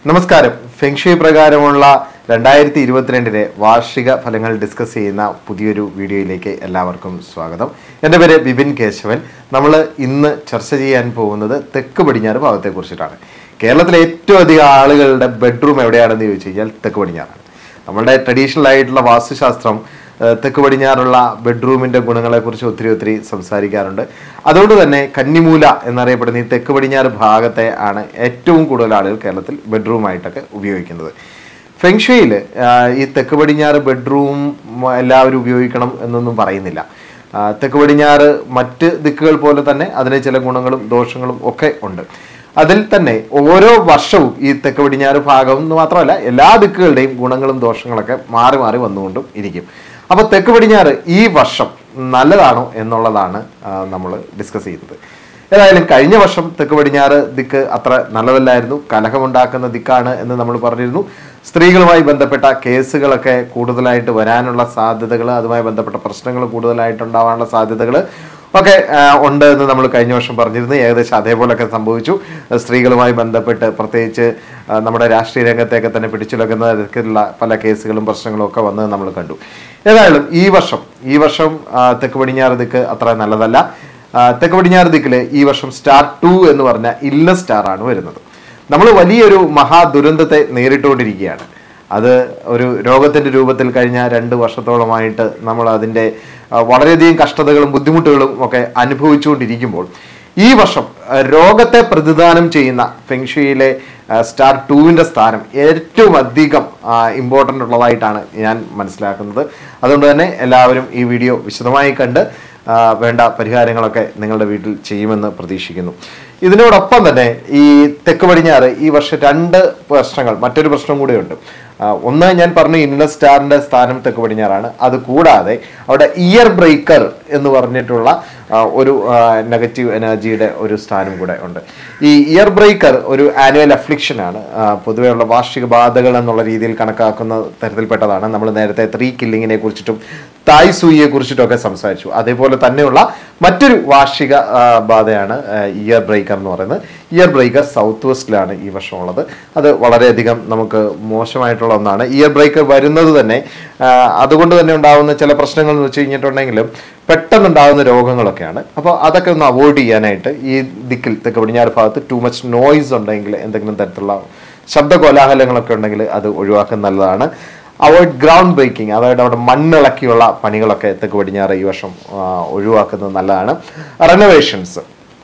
നമസ്കാരം ഫെങ്ഷുയി പ്രകാരമുള്ള രണ്ടായിരത്തി ഇരുപത്തിരണ്ടിലെ വാർഷിക ഫലങ്ങൾ ഡിസ്കസ് ചെയ്യുന്ന പുതിയൊരു വീഡിയോയിലേക്ക് എല്ലാവർക്കും സ്വാഗതം എൻ്റെ പേര് ബിപിൻ കേശവൻ നമ്മൾ ഇന്ന് ചർച്ച ചെയ്യാൻ പോകുന്നത് തെക്ക് പടിഞ്ഞാറ് ഭാഗത്തെക്കുറിച്ചിട്ടാണ് കേരളത്തിലെ ഏറ്റവും അധികം ആളുകളുടെ ബെഡ്റൂം എവിടെയാണെന്ന് ചോദിച്ചു കഴിഞ്ഞാൽ തെക്ക് പടിഞ്ഞാറാണ് നമ്മളുടെ ട്രഡീഷണൽ ആയിട്ടുള്ള വാസ്തുശാസ്ത്രം ഏഹ്, തെക്ക് പടിഞ്ഞാറുള്ള ബെഡ്റൂമിന്റെ ഗുണങ്ങളെക്കുറിച്ച് ഒത്തിരി ഒത്തിരി സംസാരിക്കാറുണ്ട് അതുകൊണ്ട് തന്നെ കന്നിമൂല എന്നറിയപ്പെടുന്ന ഈ തെക്ക് പടിഞ്ഞാറ് ഭാഗത്തെ ആണ് ഏറ്റവും കൂടുതൽ ആളുകൾ കേരളത്തിൽ ബെഡ്റൂമായിട്ടൊക്കെ ഉപയോഗിക്കുന്നത് ഫെങ്ഷുയിൽ ഈ തെക്ക് പടിഞ്ഞാറ് ബെഡ്റൂം എല്ലാവരും ഉപയോഗിക്കണം എന്നൊന്നും പറയുന്നില്ല ആ, തെക്ക് പടിഞ്ഞാറ് മറ്റ് ദിക്കുകൾ പോലെ തന്നെ അതിന് ചില ഗുണങ്ങളും ദോഷങ്ങളും ഒക്കെ ഉണ്ട് അതിൽ തന്നെ ഓരോ വർഷവും ഈ തെക്ക് പടിഞ്ഞാറ് ഭാഗം എന്ന് മാത്രമല്ല എല്ലാ ദിക്കുകളുടെയും ഗുണങ്ങളും ദോഷങ്ങളൊക്കെ മാറി മാറി വന്നുകൊണ്ടും ഇരിക്കും അപ്പോൾ തെക്ക് പടിഞ്ഞാറ് ഈ വർഷം നല്ലതാണോ എന്നുള്ളതാണ് നമ്മൾ ഡിസ്കസ് ചെയ്യുന്നത് ഏതായാലും കഴിഞ്ഞ വർഷം തെക്ക് പടിഞ്ഞാറ് ദിക്ക് അത്ര നല്ലതല്ലായിരുന്നു കലഹമുണ്ടാക്കുന്ന ദിക്കാണ് എന്ന് നമ്മൾ പറഞ്ഞിരുന്നു സ്ത്രീകളുമായി ബന്ധപ്പെട്ട കേസുകളൊക്കെ കൂടുതലായിട്ട് വരാനുള്ള സാധ്യതകൾ അതുമായി ബന്ധപ്പെട്ട പ്രശ്നങ്ങൾ കൂടുതലായിട്ട് ഉണ്ടാവാനുള്ള സാധ്യതകൾ ഒക്കെ ആ, ഉണ്ട് എന്ന് നമ്മൾ കഴിഞ്ഞ വർഷം പറഞ്ഞിരുന്നു ഏകദേശം അതേപോലൊക്കെ സംഭവിച്ചു സ്ത്രീകളുമായി ബന്ധപ്പെട്ട് പ്രത്യേകിച്ച് ആ, നമ്മുടെ രാഷ്ട്രീയ രംഗത്തെയൊക്കെ തന്നെ പിടിച്ചുലക്കുന്ന തരത്തിലുള്ള പല കേസുകളും പ്രശ്നങ്ങളും ഒക്കെ വന്നത് നമ്മൾ കണ്ടു ഏതായാലും ഈ വർഷം ഈ വർഷം ആ, തെക്ക് പടിഞ്ഞാറ് ദിക്ക് അത്ര നല്ലതല്ല ആ, തെക്ക് പടിഞ്ഞാറ് ദിക്കിൽ ഈ വർഷം സ്റ്റാർ ടു എന്ന് പറഞ്ഞ ഇല്ല സ്റ്റാർ ആണ് വരുന്നത് നമ്മൾ വലിയൊരു മഹാദുരന്തത്തെ നേരിട്ടുകൊണ്ടിരിക്കുകയാണ് അത് ഒരു രോഗത്തിന്റെ രൂപത്തിൽ കഴിഞ്ഞ രണ്ട് വർഷത്തോളമായിട്ട് നമ്മൾ അതിൻ്റെ ആ, വളരെയധികം കഷ്ടതകളും ബുദ്ധിമുട്ടുകളും ഒക്കെ അനുഭവിച്ചുകൊണ്ടിരിക്കുമ്പോൾ ഈ വർഷം ആ, രോഗത്തെ പ്രതിദാനം ചെയ്യുന്ന ഫെങ്ഷുയിലെ സ്റ്റാർ ടുവിൻ്റെ സ്ഥാനം ഏറ്റവും അധികം ഇമ്പോർട്ടൻ്റ് ഉള്ളതായിട്ടാണ് ഞാൻ മനസ്സിലാക്കുന്നത് അതുകൊണ്ട് തന്നെ എല്ലാവരും ഈ വീഡിയോ വിശദമായി കണ്ട് ആ, വേണ്ട പരിഹാരങ്ങളൊക്കെ നിങ്ങളുടെ വീട്ടിൽ ചെയ്യുമെന്ന് പ്രതീക്ഷിക്കുന്നു ഇതിനോടൊപ്പം തന്നെ ഈ തെക്ക് പടിഞ്ഞാറ് ഈ വർഷം രണ്ട് പ്രശ്നങ്ങൾ മറ്റൊരു പ്രശ്നം കൂടെയുണ്ട് ആ, ഒന്ന് ഞാൻ പറഞ്ഞു ഇന്നർ സ്റ്റാറിന്റെ സ്ഥാനം തെക്ക് പടിഞ്ഞാറാണ് അത് കൂടാതെ അവിടെ ഇയർ ബ്രേക്കർ എന്ന് പറഞ്ഞിട്ടുള്ള ആ, ഒരു നെഗറ്റീവ് എനർജിയുടെ ഒരു സ്ഥാനം കൂടെ ഉണ്ട് ഈ ഇയർ ബ്രേക്കർ ഒരു ആനുവൽ അഫ്ലിക്ഷൻ ആണ് ആ, പൊതുവെയുള്ള വാർഷിക ബാധകൾ എന്നുള്ള രീതിയിൽ കണക്കാക്കുന്ന തരത്തിൽപ്പെട്ടതാണ് നമ്മൾ നേരത്തെ ത്രീ കില്ലിങ്ങിനെ കുറിച്ചിട്ടും തായ് സൂയിയെ കുറിച്ചിട്ടും ഒക്കെ സംസാരിച്ചു അതേപോലെ തന്നെയുള്ള മറ്റൊരു വാർഷിക ആ, ബാധയാണ് ആ, ഇയർ ബ്രേക്കർ എന്ന് പറയുന്നത് ഇയർ ബ്രേക്കർ സൗത്ത് വെസ്റ്റിലാണ് ഈ വർഷം ഉള്ളത് അത് വളരെയധികം നമുക്ക് മോശമായിട്ടുള്ള ഒന്നാണ് ഇയർ ബ്രേക്കർ വരുന്നത് തന്നെ ആ, അതുകൊണ്ട് തന്നെ ഉണ്ടാകുന്ന ചില പ്രശ്നങ്ങൾ എന്ന് വെച്ച് കഴിഞ്ഞിട്ടുണ്ടെങ്കിലും പെട്ടെന്നുണ്ടാകുന്ന രോഗങ്ങളൊക്കെയാണ് അപ്പോൾ അതൊക്കെ ഒന്ന് അവോയ്ഡ് ചെയ്യാനായിട്ട് ഈ ദിക്കിൽ തെക്ക് പടിഞ്ഞാറ് ഭാഗത്ത് ടു മച്ച് നോയ്സ് ഉണ്ടെങ്കിൽ എന്തെങ്കിലും തരത്തിലുള്ള ശബ്ദ കോലാഹലങ്ങളൊക്കെ ഉണ്ടെങ്കിൽ അത് ഒഴിവാക്കുന്നത് നല്ലതാണ് അവോയ്ഡ് ഗ്രൗണ്ട് ബ്രേക്കിംഗ് അതായത് അവിടെ മണ്ണിളക്കിയുള്ള പണികളൊക്കെ തെക്ക് പടിഞ്ഞാറ് ഈ വർഷം ആ, ഒഴിവാക്കുന്നത് നല്ലതാണ് റെനോവേഷൻസ്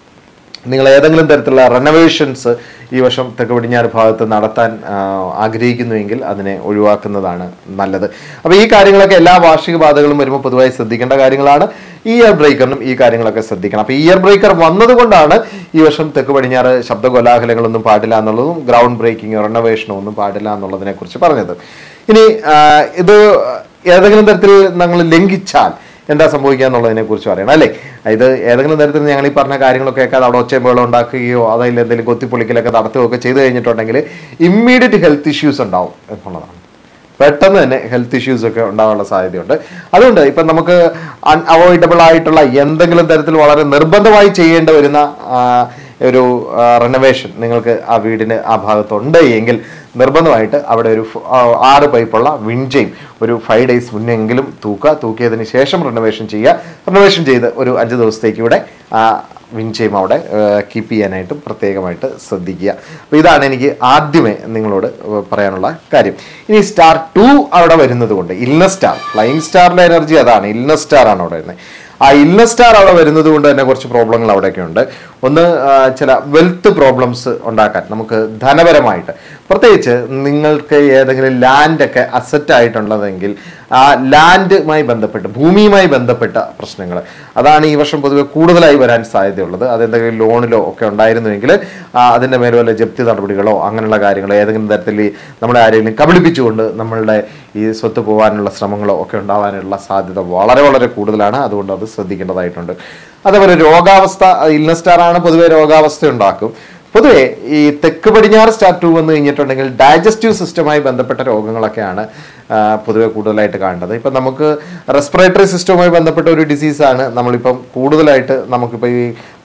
നിങ്ങൾ ഏതെങ്കിലും തരത്തിലുള്ള റെനോവേഷൻസ് ഈ വർഷം തെക്ക് പടിഞ്ഞാറ് ഭാഗത്ത് നടത്താൻ ആ, ആഗ്രഹിക്കുന്നുവെങ്കിൽ അതിനെ ഒഴിവാക്കുന്നതാണ് നല്ലത് അപ്പോൾ ഈ കാര്യങ്ങളൊക്കെ എല്ലാ വാർഷിക ബാധകളും വരുമ്പോൾ പൊതുവായി ശ്രദ്ധിക്കേണ്ട കാര്യങ്ങളാണ് ഈ ഇയർ ബ്രേക്കറിനും ഈ കാര്യങ്ങളൊക്കെ ശ്രദ്ധിക്കണം അപ്പോൾ ഈ ഇയർ ബ്രേക്കർ വന്നതുകൊണ്ടാണ് ഈ വർഷം തെക്ക് പടിഞ്ഞാറ് ശബ്ദ കോലാഹലങ്ങളൊന്നും പാടില്ല എന്നുള്ളതും ഗ്രൗണ്ട് ബ്രേക്കിംഗ് റെനോവേഷനോ ഒന്നും പാടില്ല എന്നുള്ളതിനെ കുറിച്ച് പറഞ്ഞത് ഇനി ആ, ഇത് ഏതെങ്കിലും തരത്തിൽ നമ്മൾ ലംഘിച്ചാൽ എന്താ സംഭവിക്കുക എന്നുള്ളതിനെ കുറിച്ച് പറയണം അല്ലേ ഇത് ഏതെങ്കിലും തരത്തിൽ ഞങ്ങൾ ഈ പറഞ്ഞ കാര്യങ്ങളൊക്കെ കേൾക്കാതെ അവിടെ ഒച്ചയും ബഹളം ഉണ്ടാക്കുകയോ അതിൽ എന്തെങ്കിലും കൊത്തിപ്പൊളിക്കലൊക്കെ നടത്തുകയോ ഒക്കെ ചെയ്തു കഴിഞ്ഞിട്ടുണ്ടെങ്കിൽ ഇമ്മീഡിയറ്റ് ഹെൽത്ത് ഇഷ്യൂസ് ഉണ്ടാവും എന്നുള്ളതാണ് പെട്ടെന്ന് തന്നെ ഹെൽത്ത് ഇഷ്യൂസ് ഒക്കെ ഉണ്ടാവാനുള്ള സാധ്യതയുണ്ട് അതുകൊണ്ട് ഇപ്പം നമുക്ക് അൺഅവോയ്ഡബിൾ ആയിട്ടുള്ള എന്തെങ്കിലും തരത്തിൽ വളരെ നിർബന്ധമായി ചെയ്യേണ്ടി വരുന്ന ആ, ഒരു റെനോവേഷൻ നിങ്ങൾക്ക് ആ വീടിന് ആ ഭാഗത്തുണ്ട് എങ്കിൽ നിർബന്ധമായിട്ട് അവിടെ ഒരു ഫ- ആ, ആറ് പൈപ്പുള്ള വിൻജയും ഒരു ഫൈവ് ഡേയ്സ് മുന്നെങ്കിലും തൂക്കുക തൂക്കിയതിന് ശേഷം റെനോവേഷൻ ചെയ്യുക റെനോവേഷൻ ചെയ്ത് ഒരു അഞ്ച് ദിവസത്തേക്ക് ഇവിടെ ആ വിൻജയും അവിടെ കീപ്പ് ചെയ്യാനായിട്ട് പ്രത്യേകമായിട്ട് ശ്രദ്ധിക്കുക അപ്പോൾ ഇതാണ് എനിക്ക് ആദ്യമേ നിങ്ങളോട് പറയാനുള്ള കാര്യം ഇനി സ്റ്റാർ ടു അവിടെ വരുന്നത് കൊണ്ട് ഇൽന സ്റ്റാർ ഫ്ലൈയിങ് സ്റ്റാറിന്റെ എനർജി അതാണ് ഇൽന സ്റ്റാർ ആണ് അവിടെ വരുന്നത് ആ ഇൽന സ്റ്റാർ അവിടെ വരുന്നത് കൊണ്ട് തന്നെ കുറച്ച് പ്രോബ്ലങ്ങൾ അവിടെയൊക്കെ ഉണ്ട് ഒന്ന് ആ, ചില വെൽത്ത് പ്രോബ്ലംസ് ഉണ്ടാക്കാൻ നമുക്ക് ധനപരമായിട്ട് പ്രത്യേകിച്ച് നിങ്ങൾക്ക് ഏതെങ്കിലും ലാൻഡൊക്കെ അസറ്റ് ആയിട്ടുള്ളതെങ്കിൽ ആ ലാൻഡുമായി ബന്ധപ്പെട്ട് ഭൂമിയുമായി ബന്ധപ്പെട്ട പ്രശ്നങ്ങൾ അതാണ് ഈ വർഷം പൊതുവെ കൂടുതലായി വരാൻ സാധ്യതയുള്ളത് അതെന്തെങ്കിലും ലോണിലോ ഒക്കെ ഉണ്ടായിരുന്നുവെങ്കിൽ ആ, അതിൻ്റെ മേലെ വല്ല ജപ്തി നടപടികളോ അങ്ങനെയുള്ള കാര്യങ്ങളോ ഏതെങ്കിലും തരത്തിൽ ഈ നമ്മളെ ആരെങ്കിലും കബളിപ്പിച്ചുകൊണ്ട് നമ്മളുടെ ഈ സ്വത്ത് പോകാനുള്ള ശ്രമങ്ങളോ ഒക്കെ ഉണ്ടാവാനുള്ള സാധ്യത വളരെ വളരെ കൂടുതലാണ് അതുകൊണ്ട് അത് ശ്രദ്ധിക്കേണ്ടതായിട്ടുണ്ട് അതേപോലെ രോഗാവസ്ഥ ഇൽന സ്റ്റാർ ആണ് പൊതുവെ രോഗാവസ്ഥ ഉണ്ടാക്കും പൊതുവെ ഈ തെക്ക് പടിഞ്ഞാറ് സ്റ്റാർ ടു വന്നു കഴിഞ്ഞിട്ടുണ്ടെങ്കിൽ ഡൈജസ്റ്റീവ് സിസ്റ്റവുമായി ബന്ധപ്പെട്ട രോഗങ്ങളൊക്കെയാണ് ആ, പൊതുവെ കൂടുതലായിട്ട് കാണേണ്ടത് ഇപ്പം നമുക്ക് റെസ്പിറേറ്ററി സിസ്റ്റവുമായി ബന്ധപ്പെട്ട ഒരു ഡിസീസാണ് നമ്മളിപ്പം കൂടുതലായിട്ട് നമുക്കിപ്പോൾ ഈ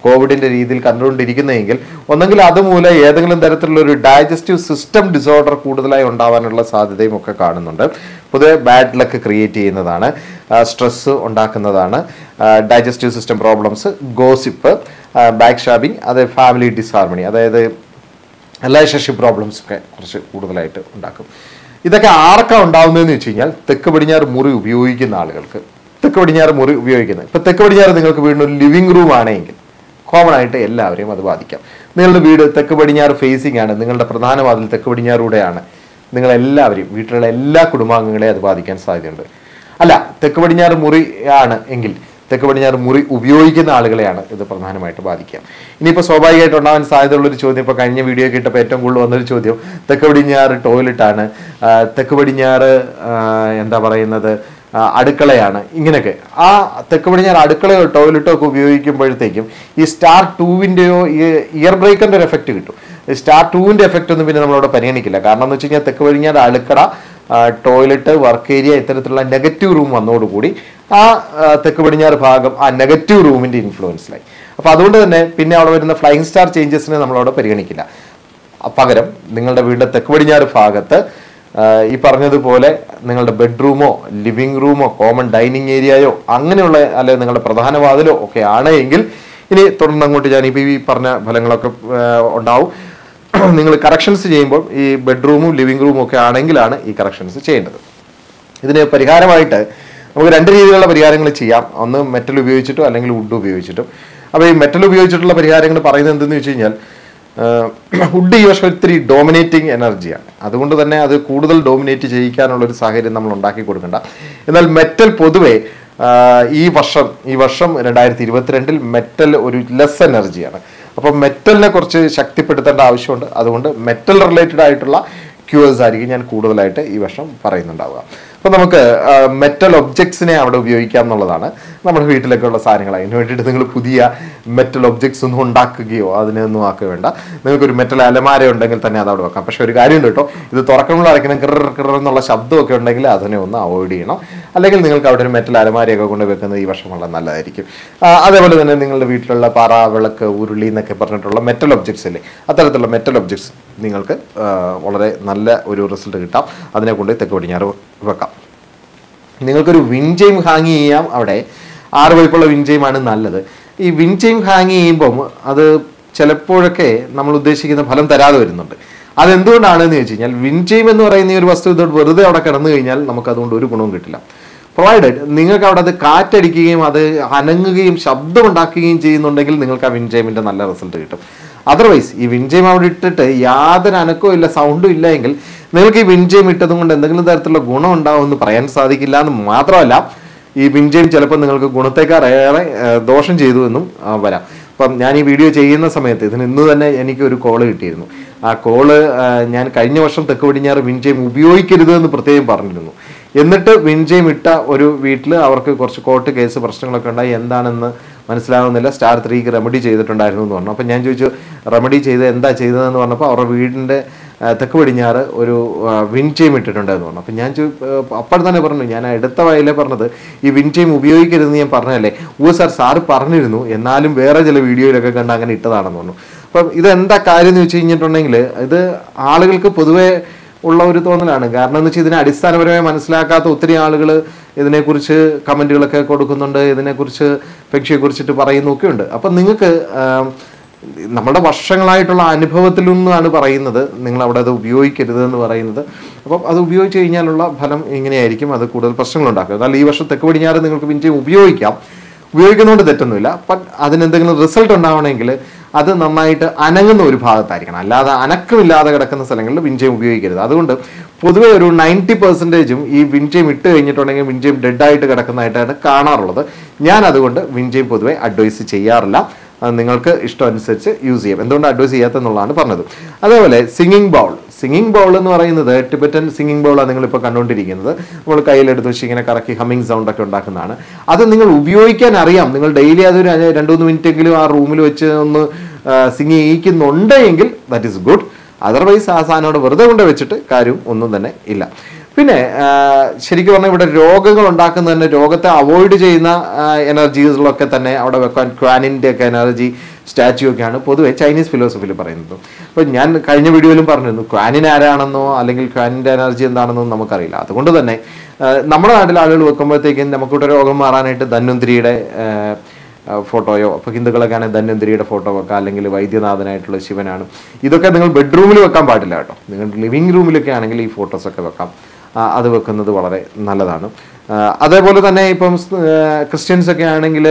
കോവിഡിന്റെ രീതിയിൽ കണ്ടുകൊണ്ടിരിക്കുന്നതെങ്കിൽ ഒന്നെങ്കിൽ അതുമൂലം ഏതെങ്കിലും തരത്തിലുള്ള ഒരു ഡൈജസ്റ്റീവ് സിസ്റ്റം ഡിസോർഡർ കൂടുതലായി ഉണ്ടാവാനുള്ള സാധ്യതയും ഒക്കെ കാണുന്നുണ്ട് പൊതുവെ ബാഡ് ലക്ക് ക്രിയേറ്റ് ചെയ്യുന്നതാണ് സ്ട്രെസ് ഉണ്ടാക്കുന്നതാണ് digestive system problems gossip back stabbing അത് ഫാമിലി ഡിസ്ഹാർമണി അതായത് റിലേഷൻഷിപ്പ് പ്രോബ്ലംസ് ഒക്കെ കുറച്ച് കൂടുതലായിട്ട് ഉണ്ടാക്കും ഇതൊക്കെ ആർക്കാ ഉണ്ടാവുന്നതെന്ന് വെച്ച് കഴിഞ്ഞാൽ തെക്ക് പടിഞ്ഞാറ് മുറി ഉപയോഗിക്കുന്ന ആളുകൾക്ക് തെക്ക് പടിഞ്ഞാറ് മുറി ഉപയോഗിക്കുന്നത് ഇപ്പൊ തെക്ക് പടിഞ്ഞാറ് നിങ്ങൾക്ക് വീടിന് ഒരു ലിവിംഗ് റൂം ആണെങ്കിൽ കോമൺ ആയിട്ട് എല്ലാവരെയും അത് ബാധിക്കാം നിങ്ങളുടെ വീട് തെക്ക് പടിഞ്ഞാറ് ഫേസിംഗ് ആണ് നിങ്ങളുടെ പ്രധാന വാതിൽ തെക്ക് പടിഞ്ഞാറൂടെയാണ് നിങ്ങൾ എല്ലാവരെയും വീട്ടിലുള്ള എല്ലാ കുടുംബാംഗങ്ങളെയും അത് ബാധിക്കാൻ സാധ്യതയുണ്ട് അല്ല തെക്ക് പടിഞ്ഞാറ് മുറി ആണ് എങ്കിൽ തെക്ക് പടിഞ്ഞാറ് മുറി ഉപയോഗിക്കുന്ന ആളുകളെയാണ് ഇത് പ്രധാനമായിട്ട് ബാധിക്കുക ഇനിയിപ്പോൾ സ്വാഭാവികമായിട്ട് ഉണ്ടാവാൻ സാധ്യതയുള്ളൊരു ചോദ്യം ഇപ്പോൾ കഴിഞ്ഞ വീഡിയോ കേട്ടപ്പോൾ ഏറ്റവും കൂടുതൽ വന്നൊരു ചോദ്യം തെക്ക് പടിഞ്ഞാറ് ടോയ്ലറ്റാണ് തെക്ക് പടിഞ്ഞാറ് ആ, എന്താ പറയുന്നത് ആ, അടുക്കളയാണ് ഇങ്ങനെയൊക്കെ ആ തെക്ക് പടിഞ്ഞാറ് അടുക്കളയോ ടോയ്ലറ്റോ ഒക്കെ ഉപയോഗിക്കുമ്പോഴത്തേക്കും ഈ സ്റ്റാർ ടൂവിൻ്റെയോ ഇയർ ബ്രേക്കറിൻ്റെ ഒരു എഫക്റ്റ് കിട്ടും സ്റ്റാർ ടൂവിൻ്റെ എഫക്റ്റ് ഒന്നും പിന്നെ നമ്മളവിടെ പരിഗണിക്കില്ല കാരണം എന്ന് വെച്ച് കഴിഞ്ഞാൽ തെക്ക് പടിഞ്ഞാറ് അടുക്കള ടോയ്ലറ്റ് വർക്ക് ഏരിയ ഇത്തരത്തിലുള്ള നെഗറ്റീവ് റൂം വന്നതോടുകൂടി ആ ആ, തെക്ക് പടിഞ്ഞാറ് ഭാഗം ആ നെഗറ്റീവ് റൂമിൻ്റെ ഇൻഫ്ലുവൻസിലായി അപ്പോൾ അതുകൊണ്ട് തന്നെ പിന്നെ അവിടെ വരുന്ന ഫ്ലൈങ് സ്റ്റാർ ചേഞ്ചസിനെ നമ്മളവിടെ പരിഗണിക്കില്ല പകരം നിങ്ങളുടെ വീടിൻ്റെ തെക്ക് പടിഞ്ഞാറ് ഭാഗത്ത് ആ, ഈ പറഞ്ഞതുപോലെ നിങ്ങളുടെ ബെഡ്റൂമോ ലിവിംഗ് റൂമോ കോമൺ ഡൈനിങ് ഏരിയയോ അങ്ങനെയുള്ള അല്ലെങ്കിൽ നിങ്ങളുടെ പ്രധാന വാതിലോ ഒക്കെ ആണ് എങ്കിൽ ഇനി തുടർന്ന് അങ്ങോട്ട് ഞാൻ ഇപ്പോൾ ഈ പറഞ്ഞ ഫലങ്ങളൊക്കെ ആ, ഉണ്ടാവും നിങ്ങൾ കറക്ഷൻസ് ചെയ്യുമ്പോൾ ഈ ബെഡ്റൂമും ലിവിംഗ് റൂമും ഒക്കെ ആണെങ്കിലാണ് ഈ കറക്ഷൻസ് ചെയ്യേണ്ടത് ഇതിന് പരിഹാരമായിട്ട് നമുക്ക് രണ്ട് രീതിയിലുള്ള പരിഹാരങ്ങൾ ചെയ്യാം ഒന്ന് മെറ്റൽ ഉപയോഗിച്ചിട്ടോ അല്ലെങ്കിൽ വുഡ് ഉപയോഗിച്ചിട്ടും അപ്പോൾ ഈ മെറ്റൽ ഉപയോഗിച്ചിട്ടുള്ള പരിഹാരങ്ങൾ പറയുന്നത് എന്തെന്ന് വെച്ച് കഴിഞ്ഞാൽ വുഡ് ഈ വർഷം ഒത്തിരി ഡോമിനേറ്റിംഗ് എനർജിയാണ് അതുകൊണ്ട് തന്നെ അത് കൂടുതൽ ഡോമിനേറ്റ് ചെയ്യിക്കാനുള്ള ഒരു സാഹചര്യം നമ്മൾ ഉണ്ടാക്കി കൊടുക്കണ്ട എന്നാൽ മെറ്റൽ പൊതുവെ ആ, ഈ വർഷം ഈ വർഷം രണ്ടായിരത്തി ഇരുപത്തിരണ്ടിൽ മെറ്റൽ ഒരു ലെസ് എനർജിയാണ് അപ്പോൾ മെറ്റലിനെ കുറച്ച് ശക്തിപ്പെടുത്തേണ്ട ആവശ്യമുണ്ട് അതുകൊണ്ട് മെറ്റൽ റിലേറ്റഡ് ആയിട്ടുള്ള ക്യൂവേഴ്സ് ആയിരിക്കും ഞാൻ കൂടുതലായിട്ട് ഈ വർഷം പറയുന്നുണ്ടാവുക അപ്പോൾ നമുക്ക് മെറ്റൽ ഒബ്ജക്ട്സിനെ അവിടെ ഉപയോഗിക്കാം എന്നുള്ളതാണ് നമ്മുടെ വീട്ടിലൊക്കെ ഉള്ള സാധനങ്ങൾ അതിന് വേണ്ടിയിട്ട് നിങ്ങൾ പുതിയ മെറ്റൽ ഒബ്ജക്ട്സ് ഒന്നും ഉണ്ടാക്കുകയോ അതിനൊന്നും ആക്കുക വേണ്ട നിങ്ങൾക്ക് ഒരു മെറ്റൽ അലമാര ഉണ്ടെങ്കിൽ തന്നെ അത് അവിടെ വെക്കാം പക്ഷെ ഒരു കാര്യമുണ്ട് കേട്ടോ ഇത് തുറക്കുമ്പോൾ അടയ്ക്കണം കിറർ കിറർ എന്നുള്ള ശബ്ദമൊക്കെ ഉണ്ടെങ്കിൽ അതിനെ ഒന്ന് അവോയ്ഡ് ചെയ്യണം അല്ലെങ്കിൽ നിങ്ങൾക്ക് അവിടെ ഒരു മെറ്റൽ അലമാരയൊക്കെ കൊണ്ട് വെക്കുന്നത് ഈ വർഷം വളരെ നല്ലതായിരിക്കും ആ, അതേപോലെ തന്നെ നിങ്ങളുടെ വീട്ടിലുള്ള പാറ വിളക്ക് ഉരുളി എന്നൊക്കെ പറഞ്ഞിട്ടുള്ള മെറ്റൽ ഒബ്ജക്ട്സ് ഇല്ലേ അത്തരത്തിലുള്ള മെറ്റൽ ഒബ്ജക്ട്സ് നിങ്ങൾക്ക് ആ, വളരെ നല്ല ഒരു റിസൾട്ട് കിട്ടാം അതിനെ കൊണ്ട് തെക്ക് പടിഞ്ഞാറ് വെക്കാം നിങ്ങൾക്കൊരു വിൻചെയിം ഹാങ് ചെയ്യാം അവിടെ ആറ് പൈപ്പുള്ള വിൻചെയിമാണ് നല്ലത് ഈ വിൻചെയിം ഹാങ് ചെയ്യുമ്പം അത് ചിലപ്പോഴൊക്കെ നമ്മൾ ഉദ്ദേശിക്കുന്ന ഫലം തരാതെ വരുന്നുണ്ട് അതെന്തുകൊണ്ടാണെന്ന് ചോദിച്ചു കഴിഞ്ഞാൽ വിൻചെയിം എന്ന് പറയുന്ന ഈ ഒരു വസ്തു ഇതോട് വെറുതെ അവിടെ കിടന്നു കഴിഞ്ഞാൽ നമുക്ക് അതുകൊണ്ട് ഒരു ഗുണവും കിട്ടില്ല പ്രൊവൈഡഡ് നിങ്ങൾക്ക് അവിടെ അത് കാറ്റടിക്കുകയും അത് അനങ്ങുകയും ശബ്ദമുണ്ടാക്കുകയും ചെയ്യുന്നുണ്ടെങ്കിൽ നിങ്ങൾക്ക് ആ വിൻചെയിമിൻ്റെ നല്ല റിസൾട്ട് കിട്ടും അതർവൈസ് ഈ വിൻചെയിം അവിടെ ഇട്ടിട്ട് യാതൊരു അനക്കവും ഇല്ല സൗണ്ടും ഇല്ല എങ്കിൽ നിങ്ങൾക്ക് ഈ വിൻചെയിം ഇട്ടതും കൊണ്ട് എന്തെങ്കിലും തരത്തിലുള്ള ഗുണം ഉണ്ടാവുമെന്ന് പറയാൻ സാധിക്കില്ല എന്ന് മാത്രമല്ല ഈ വിൻചെയിം ചിലപ്പോൾ നിങ്ങൾക്ക് ഗുണത്തേക്കാൾ ഏറെ ആ, ദോഷം ചെയ്തു എന്നും ആ, വരാം അപ്പം ഞാൻ ഈ വീഡിയോ ചെയ്യുന്ന സമയത്ത് ഇതിന് ഇന്ന് തന്നെ എനിക്ക് ഒരു കോള് കിട്ടിയിരുന്നു ആ കോള് ആ, ഞാൻ കഴിഞ്ഞ വർഷം തെക്ക് പടിഞ്ഞാറ് വിൻചെയിം ഉപയോഗിക്കരുത് എന്ന് പ്രത്യേകം പറഞ്ഞിരുന്നു എന്നിട്ട് വിൻചെയിം ഇട്ട ഒരു വീട്ടിൽ അവർക്ക് കുറച്ച് കോർട്ട് കേസ് പ്രശ്നങ്ങളൊക്കെ ഉണ്ടായി എന്താണെന്ന് മനസ്സിലാവുന്നില്ല സ്റ്റാർ ത്രീക്ക് റെമഡി ചെയ്തിട്ടുണ്ടായിരുന്നു എന്ന് പറഞ്ഞു അപ്പം ഞാൻ ചോദിച്ചു റെമഡി ചെയ്ത് എന്താ ചെയ്തതെന്ന് പറഞ്ഞപ്പോൾ അവരുടെ വീടിൻ്റെ ആ, തെക്ക് പടിഞ്ഞാറ് ഒരു വിൻചെയിം ഇട്ടിട്ടുണ്ടായിരുന്നു പറഞ്ഞു അപ്പം ഞാൻ അപ്പോൾ തന്നെ പറഞ്ഞു ഞാൻ എടുത്ത വയലേ പറഞ്ഞത് ഈ വിൻചെയിം ഉപയോഗിക്കരുതെന്ന് ഞാൻ പറഞ്ഞതല്ലേ ഓ സാർ സാറ് പറഞ്ഞിരുന്നു എന്നാലും വേറെ ചില വീഡിയോയിലൊക്കെ കണ്ട് അങ്ങനെ ഇട്ടതാണെന്ന് പറഞ്ഞു അപ്പം ഇതെന്താ കാര്യം എന്ന് വെച്ച് കഴിഞ്ഞിട്ടുണ്ടെങ്കിൽ ഇത് ആളുകൾക്ക് പൊതുവേ ഉള്ള ഒരു തോന്നലാണ് കാരണം എന്ന് വെച്ചാൽ ഇതിനെ അടിസ്ഥാനപരമായി മനസ്സിലാക്കാത്ത ഒത്തിരി ആളുകൾ ഇതിനെക്കുറിച്ച് കമൻറ്റുകളൊക്കെ കൊടുക്കുന്നുണ്ട് ഇതിനെക്കുറിച്ച് പെക്ഷയെ കുറിച്ചിട്ട് പറയുന്നൊക്കെ ഉണ്ട് അപ്പം നിങ്ങൾക്ക് ആം, നമ്മുടെ വർഷങ്ങളായിട്ടുള്ള അനുഭവത്തിൽ നിന്നാണ് പറയുന്നത് നിങ്ങൾ അവിടെ അത് ഉപയോഗിക്കരുത് എന്ന് പറയുന്നത് അപ്പം അത് ഉപയോഗിച്ച് കഴിഞ്ഞാലുള്ള ഫലം ഇങ്ങനെയായിരിക്കും അത് കൂടുതൽ പ്രശ്നങ്ങളുണ്ടാക്കും എന്നാൽ ഈ വർഷം തെക്ക് പടിഞ്ഞാറ് നിങ്ങൾക്ക് പിന്നെയും ഉപയോഗിക്കാം ഉപയോഗിക്കുന്നതുകൊണ്ട് തെറ്റൊന്നുമില്ല ബട്ട് അതിനെന്തെങ്കിലും റിസൾട്ട് ഉണ്ടാവണമെങ്കിൽ അത് നന്നായിട്ട് അനങ്ങുന്ന ഒരു ഭാഗത്തായിരിക്കണം അല്ലാതെ അനക്കമില്ലാതെ കിടക്കുന്ന സ്ഥലങ്ങളിൽ വിൻചയം ഉപയോഗിക്കരുത് അതുകൊണ്ട് പൊതുവെ ഒരു നയൻറ്റി പെർസെൻറ്റേജും ഈ വിൻചയം ഇട്ട് കഴിഞ്ഞിട്ടുണ്ടെങ്കിൽ വിൻചയം ഡെഡായിട്ട് കിടക്കുന്നതായിട്ടാണ് കാണാറുള്ളത് ഞാൻ അതുകൊണ്ട് വിൻചയം പൊതുവെ അഡ്വൈസ് ചെയ്യാറില്ല അത് നിങ്ങൾക്ക് ഇഷ്ടം അനുസരിച്ച് യൂസ് ചെയ്യാം എന്തുകൊണ്ട് അഡ്വൈസ് ചെയ്യാത്തെന്നുള്ളതാണ് പറഞ്ഞത് അതേപോലെ സിംഗിങ് ബൗൾ സിംഗിങ് ബൗൾ എന്ന് പറയുന്നത് ടിബറ്റൻ സിംഗിങ് ബൗളാണ് നിങ്ങളിപ്പോൾ കണ്ടുകൊണ്ടിരിക്കുന്നത് നമ്മൾ കയ്യിലെടുത്ത് വെച്ച് ഇങ്ങനെ കറക്കി ഹമ്മിങ് സൗണ്ട് ഒക്കെ ഉണ്ടാക്കുന്നതാണ് അത് നിങ്ങൾ ഉപയോഗിക്കാൻ അറിയാം നിങ്ങൾ ഡെയിലി അതൊരു അഞ്ച് രണ്ട് മൂന്ന് മിനിറ്റ് എങ്കിലും ആ റൂമിൽ വെച്ച് ഒന്ന് സിംഗ് ചെയ്യിക്കുന്നുണ്ട് എങ്കിൽ ദാറ്റ് ഈസ് ഗുഡ് അതർവൈസ് ആ സാധനം അവിടെ വെറുതെ കൊണ്ട് വെച്ചിട്ട് കാര്യം ഒന്നും തന്നെ ഇല്ല പിന്നെ ആ, ശരിക്കും പറഞ്ഞാൽ ഇവിടെ രോഗങ്ങൾ ഉണ്ടാക്കുന്ന തന്നെ രോഗത്തെ അവോയ്ഡ് ചെയ്യുന്ന എനർജീസിലൊക്കെ തന്നെ അവിടെ വെക്കാൻ ക്വാനിൻ്റെ ഒക്കെ എനർജി സ്റ്റാച്യു ഒക്കെയാണ് പൊതുവെ ചൈനീസ് ഫിലോസഫിയിൽ പറയുന്നത് അപ്പോൾ ഞാൻ കഴിഞ്ഞ വീഡിയോയിലും പറഞ്ഞിരുന്നു ക്വാനിൻ ആരാണെന്നോ അല്ലെങ്കിൽ ക്വാനിൻ്റെ എനർജി എന്താണെന്നോ നമുക്കറിയില്ല അതുകൊണ്ട് തന്നെ ആ, നമ്മുടെ നാട്ടിലെ ആളുകൾ വെക്കുമ്പോഴത്തേക്കും നമുക്കിവിടെ രോഗം മാറാനായിട്ട് ധന്വന്തിരിയുടെ ആ, ആ, ഫോട്ടോയോ അപ്പോൾ ഹിന്ദുക്കളൊക്കെ ആണെങ്കിൽ ധന്വന്തിരിയുടെ ഫോട്ടോ വെക്കാം അല്ലെങ്കിൽ വൈദ്യനാഥനായിട്ടുള്ള ശിവനാണ് ഇതൊക്കെ നിങ്ങൾ ബെഡ്റൂമിൽ വെക്കാൻ പാടില്ല കേട്ടോ നിങ്ങളുടെ ലിവിങ് റൂമിലൊക്കെ ആണെങ്കിൽ ഈ ഫോട്ടോസൊക്കെ വെക്കാം ആ, അത് വെക്കുന്നത് വളരെ നല്ലതാണ് ആ, അതേപോലെ തന്നെ ഇപ്പം ക്രിസ്ത്യൻസ് ഒക്കെ ആണെങ്കിൽ